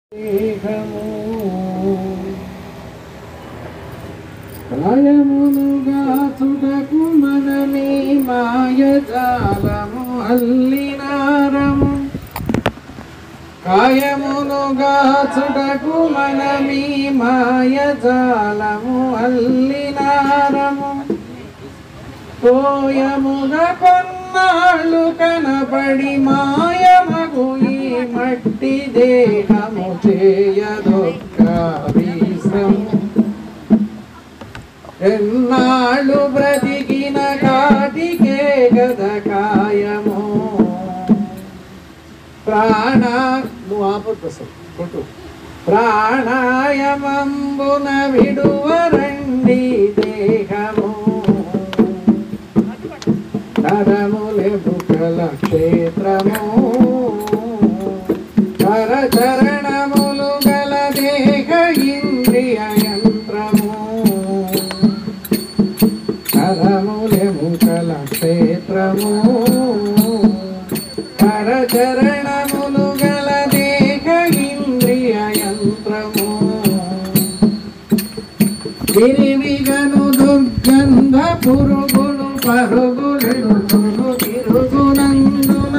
దేహము కాయమునుగా చుటకు మనమే మాయజాలము అల్లినారము కాయమునుగా చుటకు మనమే మాయజాలము అల్లినారము కోయముగా కొన్నాళ్ళు కనబడి మాయమగు ఈ మట్టి దేహము చేయదొక్క వీసము ఎన్నాళ్ళు బ్రతికిన కాటికే గద కాయము ప్రాణ నువ్వు ఆపొద్దు అసలు కొట్టు ప్రాణాయమంబున విడువరండి దేహము కరములెబుకల క్షేత్రము కరచరణములు గల దేహ ఇంద్రియ యంత్రము కరములెముకల క్షేత్రము కరచరణములు గల దేహ ఇంద్రియ యంత్రము తిరివిగను దుర్గంధ పురుగులు పరుగులు తిరుగునందున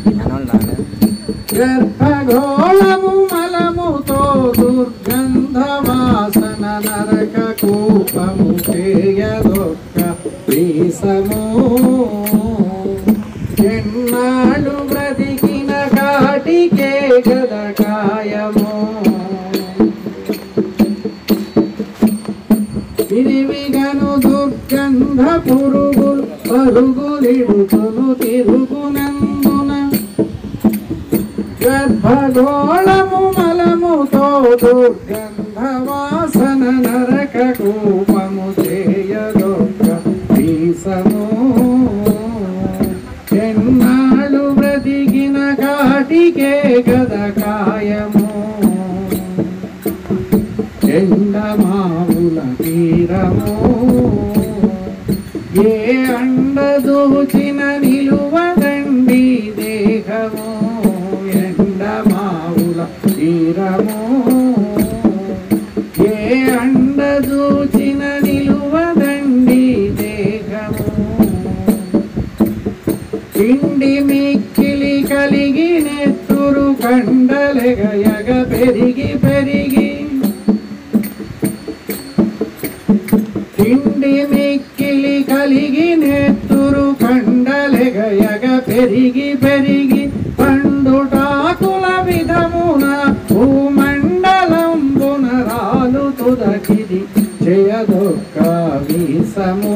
గర్భగోళము మలముతో దుర్గంధ వాసన నరక కూపము చేయదొక్క వీసము ఎన్నాళ్ళు బ్రతికిన కాటికే గద కాయము తిరివిగను దుర్గంధ పురుగులు పరుగులిడుతును తిరుగునందున గర్భగోళము మలముతో దుర్గంధ వాసన నరక కూపము చేయదొక్క వీసము ఎన్నాళ్ళు బ్రతికిన కాటికే గద కాయము ఎండమావుల తీరము ఏ అండ దూచిన నిలువదండి దేహము ఎండమావుల తీరము ఏ అండ దూచిన నిలువదండి దేహము పిండి మిక్కిలి కలిగి నెత్తురు కండలెగయగ పెరిగి పెరిగి తిండి మిక్కిలి కలిగి నెత్తురు కండలెగయగ పెరిగి పెరిగి పండుటాకుల విధమున భూమండలంబున రాలు తుదకిది చేయదొక్క వీసము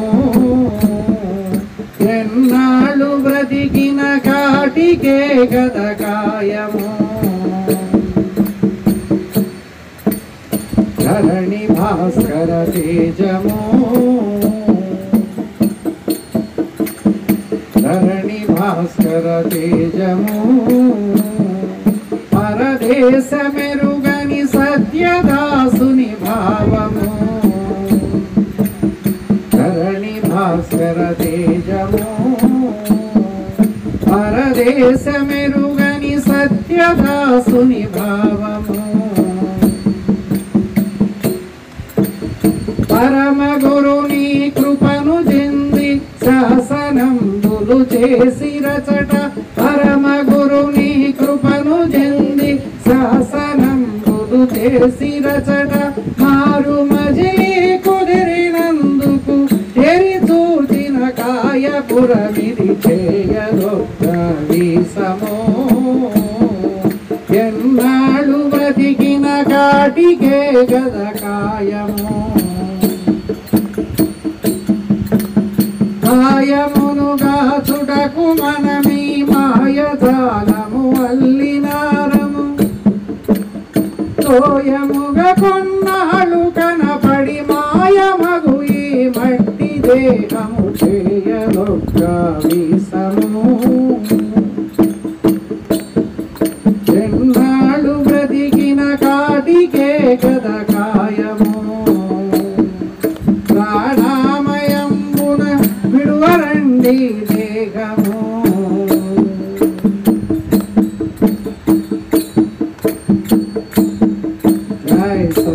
ఎన్నాళ్ళు బ్రతికిన కాటికే గద కాయము ధరణి భాస్కర తేజము ధరణి భాస్కర తేజము పరదేశ మెరుగని సత్యదాసుని భావము ధరణి భాస్కర తేజము పరదేశ మెరుగని సత్యదాసుని భావము పరమ గురుని కృపను చెంది శాసనంబులు చేసి రచట పరమ గురుని కృపను చెంది శాసనంబులు చేసి రచట మారు మజిలి కుదిరినందుకు తెరి చూచిన కాయపురమిది చేయదొక్క వీసమో ఎన్నాళ్ళు బ్రతికిన కాటికే గద కాయము కాయమునుగా చుటకు మనమీ మాయజాలము అల్లినారము తోయముగా కొన్నాళ్ళు కనపడి మాయమగు ఈ మట్టి దేహము చేయలొక్క వీసము ఎన్నాళ్ళు బ్రతికిన కాటికే గద కాయము ప్రాణామయంబున విడువరండి దేహము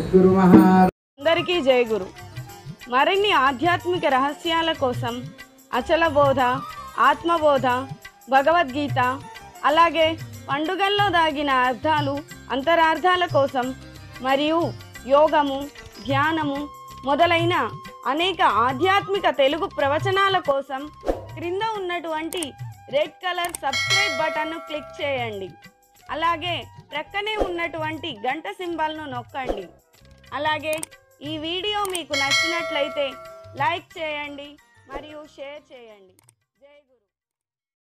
సద్గురు మహారాజ్ అందరికీ జై గురు మరిన్ని ఆధ్యాత్మిక రహస్యాల కోసం అచల బోధ ఆత్మబోధ భగవద్గీత అలాగే పండుగల్లో దాగిన అర్థాలు అంతరార్థాల కోసం మరియు యోగము ధ్యానము మొదలైన అనేక ఆధ్యాత్మిక తెలుగు ప్రవచనాల కోసం క్రింద ఉన్నటువంటి రెడ్ కలర్ సబ్స్క్రైబ్ బటన్ను క్లిక్ చేయండి అలాగే ప్రక్కనే ఉన్నటువంటి గంట సింబల్ను నొక్కండి అలాగే ఈ వీడియో మీకు నచ్చినట్లయితే లైక్ చేయండి మరియు షేర్ చేయండి